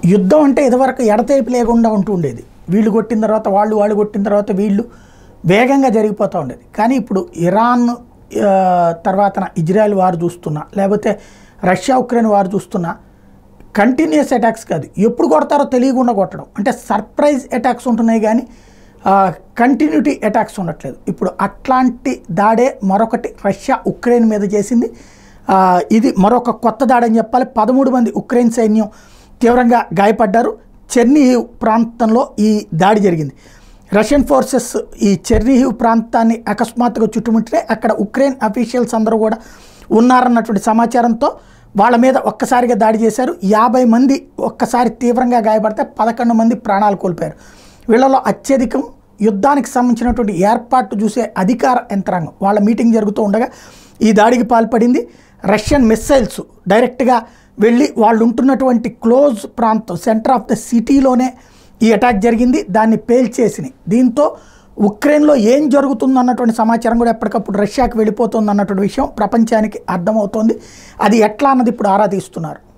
యుద్ధం అంటే ఇదివరకు ఎడతెరిపి లేకుండా ఉంటూ ఉండేది వీళ్ళు కొట్టిన తర్వాత వాళ్ళు వాళ్ళు కొట్టిన తర్వాత వీళ్ళు వేగంగా జరిగిపోతూ ఉండేది కానీ ఇప్పుడు ఇరాన్ ఆ, తర్వాత ఇజ్రాయెల్ వారు చూస్తున్నా లేకపోతే రష్యా ఉక్రెయిన్ వారు చూస్తున్నా కంటిన్యూస్ అటాక్స్ కాదు ఎప్పుడు కొడతారో తెలియకుండా కొట్టడం అంటే సర్ప్రైజ్ అటాక్స్ ఉంటున్నాయి కానీ కంటిన్యూటీ అటాక్స్ ఉండట్లేదు ఇప్పుడు అట్లాంటి దాడే మరొకటి రష్యా ఉక్రెయిన్ మీద చేసింది ఆ, ఇది మరొక కొత్త దాడి అని చెప్పాలి పదమూడు మంది ఉక్రెయిన్ సైన్యం తీవ్రంగా గాయపడ్డారు చెర్నీహివ్ ప్రాంతంలో ఈ దాడి జరిగింది రష్యన్ ఫోర్సెస్ ఈ చెర్నీహివ్ ప్రాంతాన్ని అకస్మాత్తుగా చుట్టుముట్టితే అక్కడ ఉక్రెయిన్ అఫీషియల్స్ అందరూ కూడా ఉన్నారన్నటువంటి సమాచారంతో వాళ్ళ మీద ఒక్కసారిగా దాడి చేశారు యాభై మంది ఒక్కసారి తీవ్రంగా గాయపడితే పదకొండు మంది ప్రాణాలు కోల్పోయారు వీళ్ళలో అత్యధికం యుద్ధానికి సంబంధించినటువంటి ఏర్పాటు చూసే అధికార యంత్రాంగం వాళ్ళ మీటింగ్ జరుగుతూ ఉండగా ఈ దాడికి పాల్పడింది రష్యన్ మిస్సైల్స్ డైరెక్ట్గా వెళ్ళి వాళ్ళు ఉంటున్నటువంటి క్లోజ్ ప్రాంతం సెంటర్ ఆఫ్ ద సిటీలోనే ఈ అటాక్ జరిగింది దాన్ని పేల్చేసినాయి దీంతో ఉక్రెయిన్లో ఏం జరుగుతుంది అన్నటువంటి సమాచారం కూడా ఎప్పటికప్పుడు రష్యాకి వెళ్ళిపోతుంది అన్నటువంటి విషయం ప్రపంచానికి అర్థమవుతోంది అది ఎట్లా అన్నది ఇప్పుడు ఆరా తీస్తున్నారు